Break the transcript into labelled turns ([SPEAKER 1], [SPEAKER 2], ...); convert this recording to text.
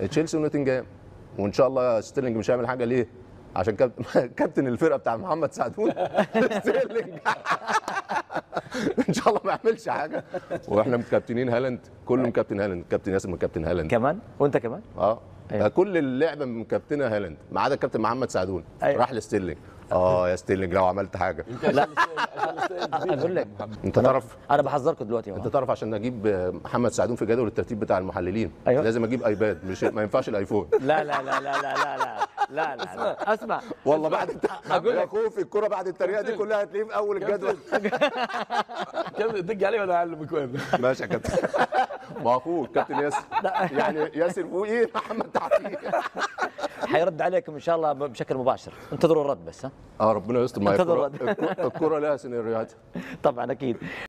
[SPEAKER 1] تشيلسي ونوتنجهام وان شاء الله ستيرلينج مش هيعمل حاجه ليه عشان كابتن كابتن الفرقه بتاع محمد سعدون ستيرلينج ان شاء الله ما يعملش حاجه واحنا مكابتنين هالاند كله مكابتن هالاند كابتن ياسر مكابتن هالاند
[SPEAKER 2] كمان وانت كمان
[SPEAKER 1] اه
[SPEAKER 2] أيوة.
[SPEAKER 1] كل اللعبه مكابتنه هالاند ما عدا كابتن محمد سعدون
[SPEAKER 2] أيوة.
[SPEAKER 1] راح لستيرلينج اه يا ستيرلينج لو عملت حاجه
[SPEAKER 2] لا اقول لك
[SPEAKER 1] انت تعرف
[SPEAKER 2] انا بحذركم دلوقتي
[SPEAKER 1] انت
[SPEAKER 2] اهو
[SPEAKER 1] تعرف عشان اجيب محمد سعدون في جدول الترتيب بتاع المحللين
[SPEAKER 2] أيوة.
[SPEAKER 1] لازم اجيب ايباد مش ما ينفعش الايفون
[SPEAKER 2] لا لا لا لا لا لا لا لا لا لا اسمع
[SPEAKER 1] والله بعد الت...
[SPEAKER 2] أقول
[SPEAKER 1] يا
[SPEAKER 2] لك.
[SPEAKER 1] خوفي الكرة بعد التريقه دي كلها هتلاقيه في اول الجدول
[SPEAKER 3] كابتن دق علي وانا اعلمك وين
[SPEAKER 1] ماشي يا كابتن ما اخوك كابتن ياسر يعني ياسر فوقيه محمد تحتيه
[SPEAKER 2] حيرد عليكم ان شاء الله بشكل مباشر انتظروا الرد بس ها
[SPEAKER 1] اه ربنا يستر ما هي
[SPEAKER 2] انتظر
[SPEAKER 1] الكرة- الكرة لها سيناريوهات
[SPEAKER 2] طبعا اكيد